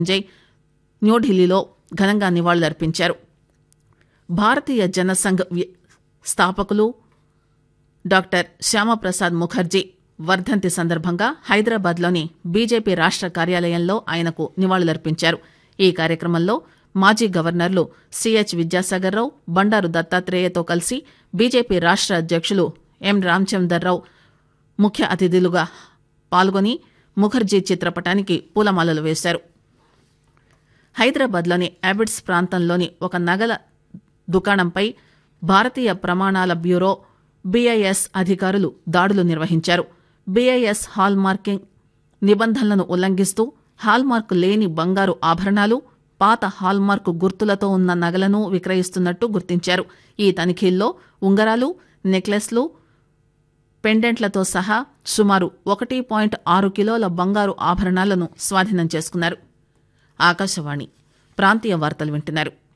సంజయ్ న్యూఢిల్లీలో ఘనంగా నివాళులర్పించారు భారతీయ జనసంఘ్ వ్య- స్థాపకులు డాక్టర్ శ్యామప్రసాద్ ముఖర్జీ వర్ధంతి సందర్భంగా హైదరాబాద్లోని బీజేపీ రాష్ట కార్యాలయంలో ఆయనకు నివాళులర్పించారు ఈ కార్యక్రమంలో మాజీ గవర్నర్లు సిహెచ్ విద్యాసాగర్రావు బండారు దత్తాత్రేయతో కలిసి బీజేపీ రాష్ట అధ్యక్షులు ఎం రామచందర్రావు ముఖ్య అతిథులుగా పాల్గొని ముఖర్జీ చిత్రపటానికి పూలమాలలు వేశారు హైదరాబాద్లోని అబిడ్స్ ప్రాంతంలోని ఒక నగల దుకాణంపై భారతీయ ప్రమాణాల బ్యూరో బీఐఎస్ అధికారులు దాడులు నిర్వహించారు బీఐఎస్ హాల్ మార్కింగ్ నిబంధనలను ఉల్లంఘిస్తూ హాల్మార్క్ లేని బంగారు ఆభరణాలు పాత హాల్మార్క్ గుర్తులతో ఉన్న నగలను విక్రయిస్తున్నట్టు గుర్తించారు ఈ తనిఖీల్లో ఉంగరాలు నెక్లెస్లు పెండెంట్లతో సహా సుమారు ఒకటి పాయింట్ ఆరు కిలోల బంగారు ఆభరణాలను స్వాధీనం చేసుకున్నారు ఆకాశవాణి ప్రాంతీయ వార్తలు వింటున్నారు